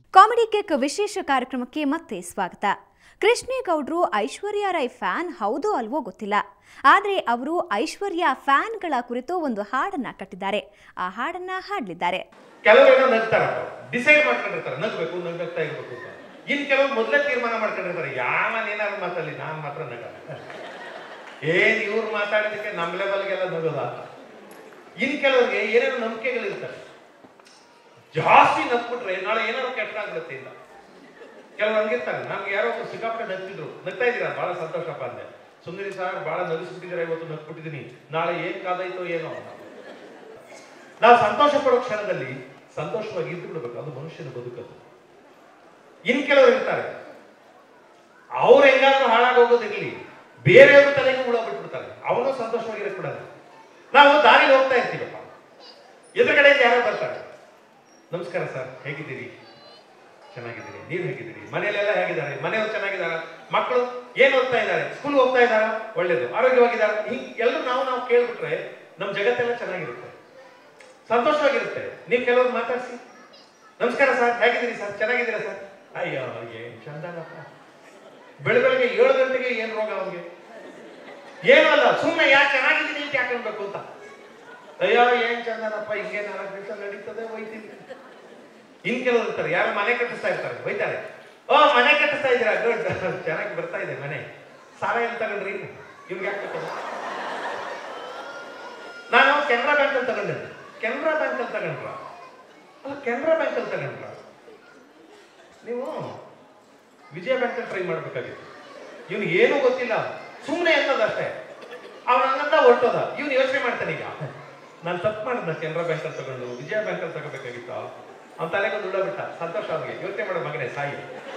Comedy cake ವಿಶೇಷ ಕಾರ್ಯಕ್ರಮಕ್ಕೆ ಮತ್ತೆ ಸ್ವಾಗತ ಕೃಷ್ಣೇಗೌಡರು ಐಶ್ವರ್ಯ ರೈ ಫ್ಯಾನ್ ಹೌದೋ ಅಲ್ವೋ ಗೊತ್ತಿಲ್ಲ ಆದರೆ ಅವರು ಐಶ್ವರ್ಯ ಫ್ಯಾನ್ಗಳ ಕುರಿತು ಒಂದು ಹಾಡನ್ನ ಕಟ್ಟಿದ್ದಾರೆ ಆ ಹಾಡನ್ನ ಹಾಡಲಿದ್ದಾರೆ ಕೆಲವರೇನೋ ನಗ್ತಾರಪ್ಪ ಡಿಸೈಡ್ ಮಾಡ್ಕೊಂಡಿರ್ತಾರೆ ನಗ್ಬೇಕು ನಗ್ನಗ್ತಾ ಇರ್ಬೇಕು ಅಂತ ಇನ್ ಕೆಲವ್ರು ಮೊದಲೇ ತೀರ್ಮಾನ ಮಾಡ್ಕೊಂಡಿರ್ತಾರೆ ಯಾವನ್ ಏನಾದ್ರು ಮಾತಾಡಲಿ ನಾನ್ ಮಾತ್ರ ನಗಲ್ಲ ಏನ್ ಇವ್ರು ಮಾತಾಡಿದಕ್ಕೆ ನಮ್ ಲೆವೆಲ್ಗೆಲ್ಲ ನಗೋದ ಅಂತ ಇನ್ ಕೆಲವ್ರಿಗೆ ಏನೇನೋ ನಂಬಿಕೆಗಳಿರ್ತವೆ ಜಾಸ್ತಿ ನಗ್ಬಿಟ್ರೆ ನಾಳೆ ಏನಾದ್ರು ಕೆಟ್ಟಾಗ್ಬಿಡುತ್ತೆ ಇಲ್ಲ ಕೆಲವ್ರು ಹಂಗಿರ್ತಾರೆ ನಮ್ಗೆ ಯಾರೋ ಒಬ್ರು ಸಿಕ್ಕಾಪಟ್ಟೆ ನಗ್ತಿದ್ರು ನಗ್ತಾ ಇದ್ದೀರಾ ಬಹಳ ಸಂತೋಷಪ್ಪ ಅಂದೆ ಸುಂದರಿ ಸರ್ ಬಹಳ ನಗಿಸ್ಬಿಟ್ಟಿದ್ದೀರಾ ಇವತ್ತು ನಗ್ಬಿಟ್ಟಿದ್ದೀನಿ ನಾಳೆ ಏನ್ ಕಾದಾಯ್ತೋ ಏನೋ ಅಂತ ನಾವು ಸಂತೋಷ ಪಡೋ ಕ್ಷಣದಲ್ಲಿ ಸಂತೋಷವಾಗಿ ಇದ್ದು ಬಿಡ್ಬೇಕು ಅದು ಮನುಷ್ಯನ ಬದುಕದು ಇನ್ ಕೆಲವರು ಇರ್ತಾರೆ ಅವ್ರು ಹೆಂಗಾದ್ರೂ ಹಾಳಾಗೋಗೋದಿರ್ಲಿ ಬೇರೆಯವ್ರ ತಲೆಗೂ ಹುಳ ಬಿಟ್ಬಿಡ್ತಾರೆ ಅವನು ಸಂತೋಷವಾಗಿರಕ್ ಬಿಡಲ್ಲ ನಾವು ದಾರಿಲಿ ಹೋಗ್ತಾ ಇರ್ತೀವಪ್ಪ ಎದುರುಗಡೆಯಿಂದ ಯಾರೋ ಬರ್ತಾರೆ ನಮಸ್ಕಾರ ಸರ್ ಹೇಗಿದ್ದೀರಿ ಚೆನ್ನಾಗಿದ್ದೀರಿ ನೀವು ಹೇಗಿದ್ದೀರಿ ಮನೆಯಲ್ಲೆಲ್ಲ ಹೇಗಿದ್ದಾರೆ ಮನೆಯವ್ರು ಚೆನ್ನಾಗಿದ್ದಾರೆ ಮಕ್ಕಳು ಏನ್ ಓದ್ತಾ ಇದ್ದಾರೆ ಸ್ಕೂಲ್ ಹೋಗ್ತಾ ಇದ್ದಾರಾ ಒಳ್ಳೇದು ಆರೋಗ್ಯವಾಗಿದ್ದಾರೆ ಹಿಂಗ್ ಎಲ್ಲರೂ ನಾವು ನಾವು ಕೇಳ್ಬಿಟ್ರೆ ನಮ್ ಜಗತ್ತೆಲ್ಲ ಚೆನ್ನಾಗಿರುತ್ತೆ ಸಂತೋಷವಾಗಿರುತ್ತೆ ನೀವು ಕೆಲವ್ರು ಮಾತಾಡ್ಸಿ ನಮಸ್ಕಾರ ಸರ್ ಹೇಗಿದ್ದೀರಿ ಸರ್ ಚೆನ್ನಾಗಿದ್ದೀರಾ ಸರ್ ಅಯ್ಯೋ ಏನ್ ಚಂದನಪ್ಪ ಬೆಳ ಬೆಳಗ್ಗೆ ಏಳು ಗಂಟೆಗೆ ಏನ್ ರೋಗ ಅವ್ನಿಗೆ ಏನೂ ಅಲ್ಲ ಸುಮ್ಮನೆ ಯಾಕೆ ಚೆನ್ನಾಗಿದ್ದೀನಿ ಅಂತ ಯಾಕೆ ಅನ್ಬೇಕು ಅಂತ ಅಯ್ಯೋ ಏನ್ ಚಂದನಪ್ಪ ಹಿಂಗೆ ನಾಲ್ಕು ದಿವಸ ನಡೀತದೆ ಹೋಯ್ತೀನಿ ಇನ್ ಕೆಲವರು ಇರ್ತಾರೆ ಯಾರು ಮನೆ ಕಟ್ಟಿಸ್ತಾ ಇರ್ತಾರೆ ಹೋಯ್ತಾರೆ ಓ ಮನೆ ಕಟ್ಟಿಸ್ತಾ ಇದ್ದೀರಾ ಗುಡ್ ಚೆನ್ನಾಗಿ ಬರ್ತಾ ಇದೆ ಮನೆ ಸಾಲ ಎಲ್ಲಿ ತಗೊಂಡ್ರಿ ಇವ್ರಿಗೆ ಯಾಕೆ ತಗೊಂಡ್ರಿ? ನಾನು ಕೆನರಾ ಬ್ಯಾಂಕ್ ಅಲ್ಲಿ ತಗೊಂಡೆ ಕೆನರಾ ಬ್ಯಾಂಕ್ ಅಲ್ಲಿ ತಗೊಂಡ್ರ ಅಲ್ಲ ಕೆನರಾ ಬ್ಯಾಂಕ್ ಅಲ್ಲಿ ತಗೊಂಡ್ರ ನೀವು ವಿಜಯ ಬ್ಯಾಂಕ್ ಅಲ್ಲಿ ಟ್ರೈ ಮಾಡ್ಬೇಕಾಗಿತ್ತು ಇವನು ಏನೂ ಗೊತ್ತಿಲ್ಲ ಸುಮ್ಮನೆ ಅನ್ನೋದಷ್ಟೇ ಅವ್ನ ಹಂಗಂತ ಹೊರಟೋದ ಇವ್ನು ಯೋಚನೆ ಮಾಡ್ತಾನೆ ಈಗ ನಾನು ತಪ್ಪು ಮಾಡಿದ್ನ ಕೆನರಾ ಬ್ಯಾಂಕ್ ಅಲ್ಲಿ ತಗೊಂಡು ವಿಜಯ ಬ್ಯಾಂಕ್ ಅಲ್ಲಿ ತಗೋಬೇಕಾಗಿತ್ತು ಅವ್ನ ತಲೆಗೊಂದು ಉಳ್ಳ ಬಿಟ್ಟ ಸಂತೋಷ ಅವ್ನಿಗೆ ಯೋಚನೆ ಮಾಡೋ ಮಗನೇ ಸಾಯಿ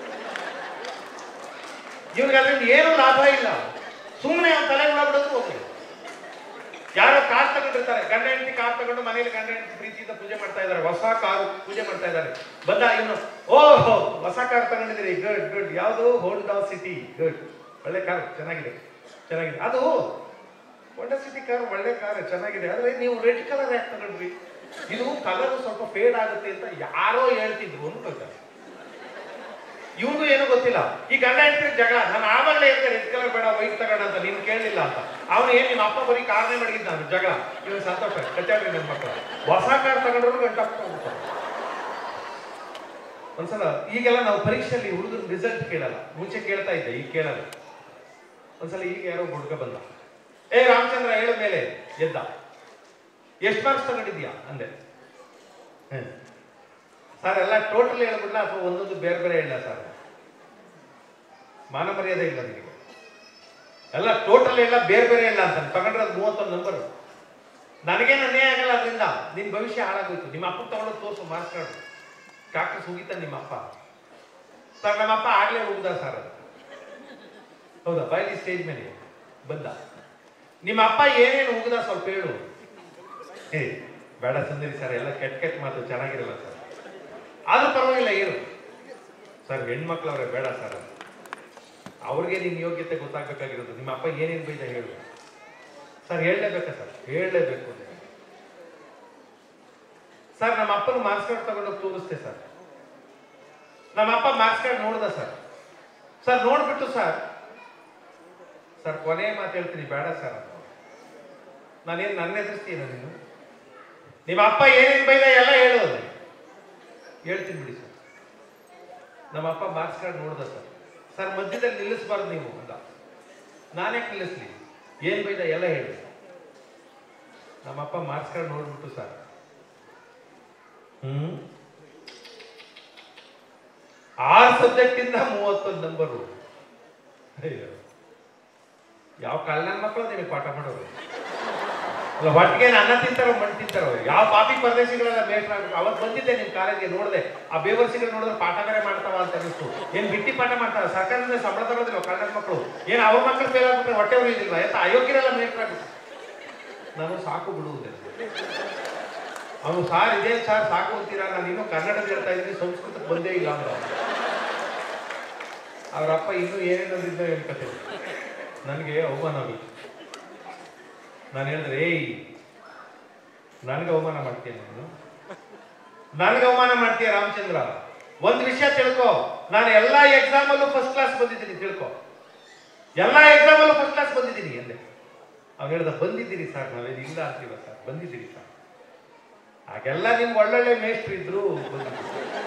ಇವ್ನಿಗೆ ಅದರಿಂದ ಏನೂ ಲಾಭ ಇಲ್ಲ ಸುಮ್ಮನೆ ಅವ್ನ ತಲೆ ಉಳ್ಳ ಬಿಡೋದು ಹೋಗ್ಲಿ ಯಾರೋ ಕಾರ್ ತಗೊಂಡಿರ್ತಾರೆ ಗಂಡ ಹೆಂಡತಿ ಕಾರ್ ತಗೊಂಡು ಮನೇಲಿ ಗಂಡ ಹೆಂಡತಿ ಪ್ರೀತಿಯಿಂದ ಪೂಜೆ ಮಾಡ್ತಾ ಇದ್ದಾರೆ ಹೊಸ ಕಾರು ಪೂಜೆ ಮಾಡ್ತಾ ಇದ್ದಾರೆ ಬಂದ ಇವನು ಓ ಹೊಸ ಕಾರ್ ತಗೊಂಡಿದ್ದೀರಿ ಗುಡ್ ಗುಡ್ ಯಾವುದು ಹೋಂಡಾ ಸಿಟಿ ಗುಡ್ ಒಳ್ಳೆ ಕಾರ್ ಚೆನ್ನಾಗಿದೆ ಚೆನ್ನಾಗಿದೆ ಅದು ಹೋಂಡಾ ಸಿಟಿ ಕಾರ್ ಒಳ್ಳೆ ಕಾರ್ ಚೆನ್ನಾಗಿದೆ ಆದ್ರೆ ನೀವು ರೆಡ್ ಕಲರ್ ಯಾಕೆ ತಗೊಂಡ್ರಿ ಇದು ಕಲರ್ ಸ್ವಲ್ಪ ಫೇಡ್ ಆಗುತ್ತೆ ಅಂತ ಯಾರೋ ಹೇಳ್ತಿದ್ರು ಅನ್ಕೋತಾರೆ ಇವನು ಏನೂ ಗೊತ್ತಿಲ್ಲ ಈ ಗಂಡ ಹೆಂಡತಿ ಜಗಳ ನಾನು ಆವಾಗಲೇ ಹೇಳಿದೆ ರೆಡ್ ಕಲರ್ ಬೇಡ ವೈಟ್ ತಗೋಣ ಅಂತ ನೀನು ಕೇಳಲಿಲ್ಲ ಅಂತ ಅವನು ಏನ್ ನಿಮ್ಮ ಅಪ್ಪ ಬರೀ ಕಾರ್ನೇ ಮಾಡಿದ್ದ ನಾನು ಜಗಳ ಇವನು ಸಂತೋಷ ಕಚ್ಚಾಡ್ರಿ ನನ್ನ ಮಕ್ಕಳು ಹೊಸ ಕಾರ್ ತಗೊಂಡ್ರು ಗಂಟ ಒಂದ್ಸಲ ಈಗೆಲ್ಲ ನಾವು ಪರೀಕ್ಷೆಯಲ್ಲಿ ಹುಡುಗರ ರಿಸಲ್ಟ್ ಕೇಳಲ್ಲ ಮುಂಚೆ ಕೇಳ್ತಾ ಇದ್ದೆ ಈಗ ಕೇಳಲ್ಲ ಒಂದ್ಸಲ ಈಗ ಯಾರೋ ಹುಡುಗ ಬಂದ ಏ ರಾಮಚಂದ್ರ ಹೇಳ ಮೇಲೆ ಎದ್ದ ಎಷ್ಟು ಮಾರ್ಕ್ಸ್ ತಗೊಂಡಿದ್ಯಾ ಅಂದೆ ಹ್ಮ್ ಸರ್ ಎಲ್ಲ ಟೋಟಲ್ ಹೇಳ್ಬಿಡ್ಲ ಅಥವಾ ಒಂದೊಂದು ಬೇರೆ ಬೇರೆ ಹೇಳ ಸರ್ ಮಾನ ಮರ್ಯಾದೆ ಇಲ್ಲ ನಿಮಗೆ ಎಲ್ಲ ಟೋಟಲ್ ಎಲ್ಲ ಬೇರೆ ಬೇರೆ ಇಲ್ಲ ಅಂತ ತಗೊಂಡ್ರೆ ಅದು ಮೂವತ್ತೊಂದು ನಂಬರ್ ನನಗೇನು ಅನ್ಯಾಯ ಆಗಲ್ಲ ಅದರಿಂದ ನಿನ್ ಭವಿಷ್ಯ ಹಾಳಾಗೋಯ್ತು ನಿಮ್ಮ ಅಪ್ಪ ತಗೊಂಡು ತೋರಿಸು ಮಾರ್ಕ್ಸ್ ಕಾರ್ಡ್ ಡಾಕ್ಟರ್ ಸುಗೀತ ನಿಮ್ಮ ಅಪ್ಪ ಸರ್ ನಮ್ಮ ಅಪ್ಪ ಆಗ್ಲೇ ಹೋಗುದ ಸರ್ ಅದು ಹೌದಾ ಬಾಯ್ಲಿ ಸ್ಟೇಜ್ ಮೇಲೆ ಬಂದ ನಿಮ್ಮ ಅಪ್ಪ ಏನೇನು ಹೋಗುದ ಸ್ವಲ್ಪ ಹೇಳು ಏ ಬೇಡ ಸುಂದರಿ ಸರ್ ಎಲ್ಲ ಕೆಟ್ಟ ಕೆಟ್ಟ ಮಾತು ಚೆನ್ನಾಗಿರಲ್ಲ ಸರ್ ಆದ್ರೂ ಪರವಾಗಿಲ್ಲ ಏನು ಸರ್ ಹೆಣ್ಮಕ್ಳವ್ರೆ ಬೇಡ ಸರ್ ಅವ್ರಿಗೆ ನಿಮ್ ಯೋಗ್ಯತೆ ಗೊತ್ತಾಗಬೇಕಾಗಿರೋದು ನಿಮ್ಮ ಅಪ್ಪ ಏನೇನು ಬೈದ ಹೇಳು ಸರ್ ಹೇಳಲೇಬೇಕಾ ಸರ್ ಹೇಳಲೇಬೇಕು ಸರ್ ನಮ್ಮ ಅಪ್ಪನ ಮಾರ್ಕ್ಸ್ ಕಾರ್ಡ್ ತಗೊಂಡೋಗಿ ತೋರಿಸ್ತೆ ಸರ್ ನಮ್ಮ ಅಪ್ಪ ಮಾರ್ಕ್ಸ್ ಕಾರ್ಡ್ ನೋಡ್ದ ಸರ್ ಸರ್ ನೋಡ್ಬಿಟ್ಟು ಸರ್ ಸರ್ ಕೊನೆ ಮಾತು ಹೇಳ್ತೀನಿ ಬೇಡ ಸರ್ ನಾನೇನು ನನ್ನ ಹೆಸರಿಸ್ತೀನ ನೀನು ನಿಮ್ಮ ಅಪ್ಪ ಏನೇನು ಬೈದ ಎಲ್ಲ ಹೇಳು ಅದು. ಹೇಳ್ತೀನಿ ಬಿಡಿ ಸರ್ ನಮ್ಮ ಅಪ್ಪ ಮಾರ್ಕ್ಸ್ ಕಾರ್ಡ್ ನೋಡ್ದ ಸರ್ ಸರ್ ಮಧ್ಯದಲ್ಲಿ ನಿಲ್ಲಿಸಬಾರ್ದು ನೀವು ಅಂತ ನಾನೇ ನಿಲ್ಲಿಸ್ಲಿ ಏನ್ ಬೈದ ಎಲ್ಲ ಹೇಳಿ ನಮ್ಮಪ್ಪ ಮಾರ್ಕ್ಸ್ ಕಾರ್ಡ್ ನೋಡ್ಬಿಟ್ಟು ಸರ್ ಹ್ಮ್ ಆರು ಸಬ್ಜೆಕ್ಟ್ ಇಂದ ಮೂವತ್ತೊಂದು ನಂಬರು ಅಯ್ಯೋ ಯಾವ ಕಳ್ಳನ ಮಕ್ಕಳು ನಿಮಗೆ ಪಾಠ ಮಾಡೋರು ಅಲ್ಲ ಒಟ್ಟಿಗೆ ಅನ್ನ ತಿಂತಾರೋ ಮಣ್ಣು ತಿಂತಾರೋ ಯಾವ ಪಾಪಿ ಪರದೇಶಿಗಳೆಲ್ಲ ಮೇಟ್ರ ಅವತ್ತು ಬಂದಿದ್ದೆ ನಿಮ್ ಕಾಲೇಜ್ಗೆ ನೋಡಿದೆ ಆ ಬೇವರ್ಸಿಗಳು ನೋಡಿದ್ರೆ ಪಾಠ ಬೇರೆ ಮಾಡ್ತಾವ ಅಂತ ಅನಿಸ್ತು ಏನ್ ಬಿಟ್ಟಿ ಪಾಠ ಮಾಡ್ತಾವ ಸರ್ಕಾರದಿಂದ ಸಂಬಳ ತಗೋದಿಲ್ಲ ಕನ್ನಡ ಮಕ್ಕಳು ಏನ್ ಅವ್ರ ಮಕ್ಕಳು ಫೇಲ್ ಆಗ್ಬಿಟ್ರೆ ಹೊಟ್ಟೆ ಉಳಿದಿಲ್ವಾ ಎಂತ ಅಯೋಗ್ಯರೆಲ್ಲ ಮೇಟ್ರಾಗ್ಬಿಟ್ಟು ನಾನು ಸಾಕು ಬಿಡುವುದಿಲ್ಲ ಅವನು ಸಾರ್ ಇದೇ ಸಾರ್ ಸಾಕು ಅಂತೀರಾ ನಾನು ಇನ್ನೂ ಕನ್ನಡದ ಹೇಳ್ತಾ ಇದ್ದೀನಿ ಸಂಸ್ಕೃತಕ್ಕೆ ಬಂದೇ ಇಲ್ಲ ಅಂದ್ರೆ ಅವ್ರ ಅಪ್ಪ ಇನ್ನೂ ಏನೇನೋ ಹೇಳ್ಕತ್ತೆ ನನಗೆ ಅವಮಾನ ಆಗಿತ್ತು ನಾನು ಹೇಳಿದ್ರೆ ಏಯ್ ನನಗೆ ಅವಮಾನ ಮಾಡ್ತೀಯ ನೀನು ನನಗೆ ಅವಮಾನ ಮಾಡ್ತೀಯ ರಾಮಚಂದ್ರ ಒಂದ್ ವಿಷಯ ತಿಳ್ಕೊ ನಾನು ಎಲ್ಲಾ ಎಕ್ಸಾಮ್ ಅಲ್ಲೂ ಫಸ್ಟ್ ಕ್ಲಾಸ್ ಬಂದಿದ್ದೀನಿ ತಿಳ್ಕೊ ಎಲ್ಲಾ ಎಕ್ಸಾಮ್ ಅಲ್ಲೂ ಫಸ್ಟ್ ಕ್ಲಾಸ್ ಬಂದಿದ್ದೀನಿ ಅಂದೆ ಅವ್ನು ಹೇಳ್ದ ಬಂದಿದ್ದೀರಿ ಸರ್ ನಾವೇನು ಇಲ್ಲ ಅಂತೀವ ಸರ್ ಬಂದಿದ್ದೀರಿ ಸರ್ ಹಾಗೆಲ್ಲ ನಿಮ್ಗೆ ಒಳ್ಳೊಳ್ಳೆ ಮೇಷ್ಟ್ರು ಇದ್ರು ಬಂದಿದ್ದೀರಿ.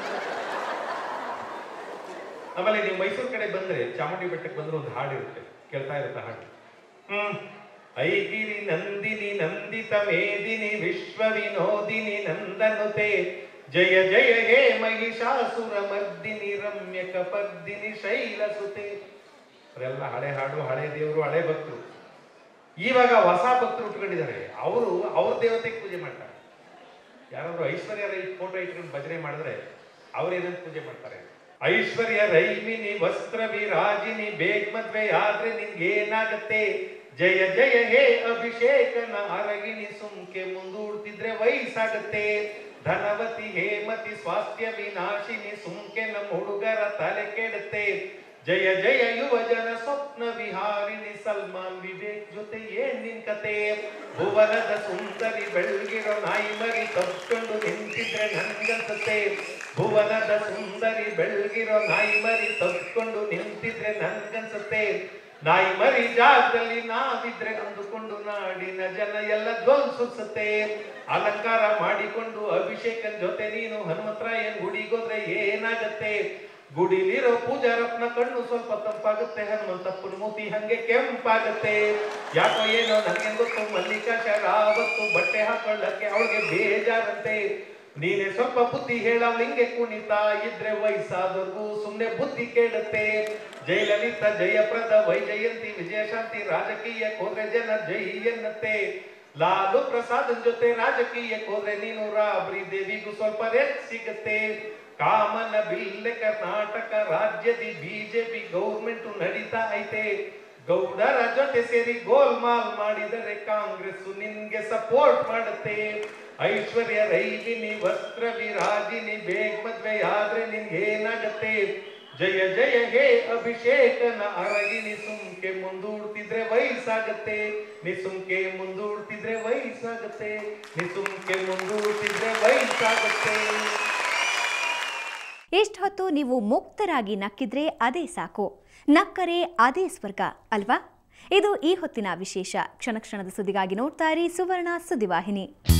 ಆಮೇಲೆ ನೀವು ಮೈಸೂರು ಕಡೆ ಬಂದ್ರೆ ಚಾಮುಂಡಿ ಬೆಟ್ಟಕ್ಕೆ ಬಂದ್ರೆ ಒಂದು ಹಾಡು ಇರುತ್ತೆ ಕೇಳ್ತಾ ಇರುತ್ತೆ ಹಾಡು ಹ್ಮ್ ಐಗಿರಿ ನಂದಿನಿ ನಂದಿತ ಮೇದಿನಿ ವಿಶ್ವ ವಿನೋದಿನಿ ನಂದನುತೆ ಜಯ ಜಯ ಹೇ ಮಹಿಷಾಸುರ ಮರ್ದಿನಿ ರಮ್ಯ ಕಪರ್ದಿನಿ ಶೈಲಸುತೆ ಅವರೆಲ್ಲ ಹಳೆ ಹಾಡು ಹಳೆ ದೇವರು ಹಳೆ ಭಕ್ತರು ಇವಾಗ ಹೊಸ ಭಕ್ತರು ಉಟ್ಕೊಂಡಿದ್ದಾರೆ ಅವರು ಅವ್ರ ದೇವತೆಗೆ ಪೂಜೆ ಮಾಡ್ತಾರೆ ಯಾರಾದ್ರೂ ಐಶ್ವರ್ಯ ರೈ ಫೋಟೋ ಇಟ್ಕೊಂಡು ಭಜನೆ ಮಾಡಿದ್ರೆ ಅವ್ರೇನಂತ ಪೂಜೆ ಮಾಡ್ತಾರೆ ಐಶ್ವರ್ಯ ರೈಮಿನಿ ವಸ್ತ್ರ ವಿರಾಜಿನಿ ಬೇಗ್ ಮದ್ವೆ ಆದ್ರೆ ನಿನ್ಗೆ ಏನಾಗತ್ತೆ ಜಯ ಜಯ ಹೇ ಅಭಿಷೇಕನ ಅರಗಿಣಿ ಸುಮ್ಕೆ ಮುಂದೂಡ್ತಿದ್ರೆ ವಯಸ್ಸಾಗತ್ತೆ ಧನವತಿ ಹೇಮತಿ ಸ್ವಾಸ್ಥ್ಯ ವಿನಾಶಿನಿ ಸುಮ್ಕೆ ನಮ್ಮ ಹುಡುಗರ ತಲೆ ಕೆಡುತ್ತೆ ಜಯ ಜಯ ಯುವ ಜನ ಸ್ವಪ್ನ ವಿಹಾರಿಣಿ ಸಲ್ಮಾನ್ ವಿವೇಕ್ ಜೊತೆ ಏನ್ ನಿನ್ ಕತೆ ಭುವನದ ಸುಂದರಿ ಬೆಳ್ಗಿರೋ ನಾಯಿ ಮರಿ ತಪ್ಕೊಂಡು ನಿಂತಿದ್ರೆ ನನ್ಗನ್ಸತ್ತೆ ಭುವನದ ಸುಂದರಿ ಬೆಳ್ಗಿರೋ ನಾಯಿ ಮರಿ ತಪ್ಕೊಂಡು ನಿಂತಿದ್ರೆ ನನ್ಗನ್ಸತ್ತೆ ನಾಯಿ ಮರಿ ಜಾಗದಲ್ಲಿ ನಾವಿದ್ರೆ ಅಂದುಕೊಂಡು ನಾಡಿನ ಜನ ಎಲ್ಲ ಧ್ವಂಸುತ್ತೆ ಅಲಂಕಾರ ಮಾಡಿಕೊಂಡು ಅಭಿಷೇಕನ್ ಜೊತೆ ನೀನು ಹನುಮಂತರಾಯನ್ ಗುಡಿಗೋದ್ರೆ ಏನಾಗತ್ತೆ ಗುಡಿಲಿರೋ ಪೂಜಾರಪ್ಪನ ಕಣ್ಣು ಸ್ವಲ್ಪ ತಂಪಾಗುತ್ತೆ ಹನುಮಂತಪ್ಪನ ಮೂತಿ ಹಂಗೆ ಕೆಂಪಾಗತ್ತೆ ಯಾಕೋ ಏನೋ ನನಗೆ ಗೊತ್ತು ಮಲ್ಲಿಕಾ ಶರಾವತ್ತು ಬಟ್ಟೆ ಹಾಕೊಳ್ಳಕ್ಕೆ ಅವಳಿಗೆ ಬೇಜಾರಂತೆ ನೀನೆ ಸ್ವಲ್ಪ ಬುದ್ಧಿ ಹೇಳ ಹಿಂಗೆ ಕುಣಿತಾ ಇದ್ರೆ ವಯಸ್ಸಾದವ್ರಿಗೂ ಸುಮ್ನೆ ಬುದ್ಧಿ ಕೇಳುತ್ತೆ ಜಯಲಲಿತಾ ಜಯಪ್ರದ ವೈಜಯಂತಿ ವಿಜಯಶಾಂತಿ ರಾಜಕೀಯಕ್ಕೆ ಹೋದ್ರೆ ಜನ ಜೈ ಎನ್ನತ್ತೆ ಲಾಲು ಪ್ರಸಾದನ್ ಜೊತೆ ರಾಜಕೀಯಕ್ಕೆ ಹೋದ್ರೆ ನೀನು ರಾಬ್ರಿ ದೇವಿಗೂ ಸ್ವಲ್ಪ ರೆಸ್ಟ್ ಸಿಗತ್ತೆ ಕಾಮನ ಬಿಲ್ಲೆ ಕರ್ನಾಟಕ ರಾಜ್ಯದಿ ಬಿಜೆಪಿ ಗೌರ್ಮೆಂಟ್ ನಡೀತಾ ಐತೆ ಗೌಡರ ಜೊತೆ ಸೇರಿ ಗೋಲ್ಮಾಲ್ ಮಾಡಿದರೆ ಕಾಂಗ್ರೆಸ್ ನಿನ್ಗೆ ಸಪೋರ್ಟ್ ಮಾಡುತ್ತೆ ಐಶ್ವರ್ಯ ರೈಲಿನಿ ವಸ್ತ್ರ ವಿರಾಜಿನಿ ಬೇಗ್ ಮದ್ವೆ ಆದ್ರೆ ನಿನ್ಗೆ ಏನಾಗತ್ತೆ ಜಯ ಜಯ ಹೇ ಅಭಿಷೇಕನ ಅರಗಿನಿ ಸುಮ್ಕೆ ಮುಂದೂಡ್ತಿದ್ರೆ ವಯಸ್ಸಾಗತ್ತೆ ನಿಸುಮ್ಕೆ ಮುಂದೂಡ್ತಿದ್ರೆ ವಯಸ್ಸಾಗತ್ತೆ ನಿಸುಮ್ಕೆ ಮುಂದೂಡ್ತಿದ್ರೆ ವಯಸ್ಸಾಗತ್ತೆ ಇಷ್ಟು ಹೊತ್ತು ನೀವು ಮುಕ್ತರಾಗಿ ನಕ್ಕಿದ್ರೆ ಅದೇ ಸಾಕು ನಕ್ಕರೆ ಅದೇ ಸ್ವರ್ಗ ಅಲ್ವಾ ಇದು ಈ ಹೊತ್ತಿನ ವಿಶೇಷ ಕ್ಷಣ ಕ್ಷಣದ ಸುದ್ದಿಗಾಗಿ ನೋಡ್ತಾ ಇರಿ ಸುವರ್ಣ ಸುದ್ದಿವಾಹಿನಿ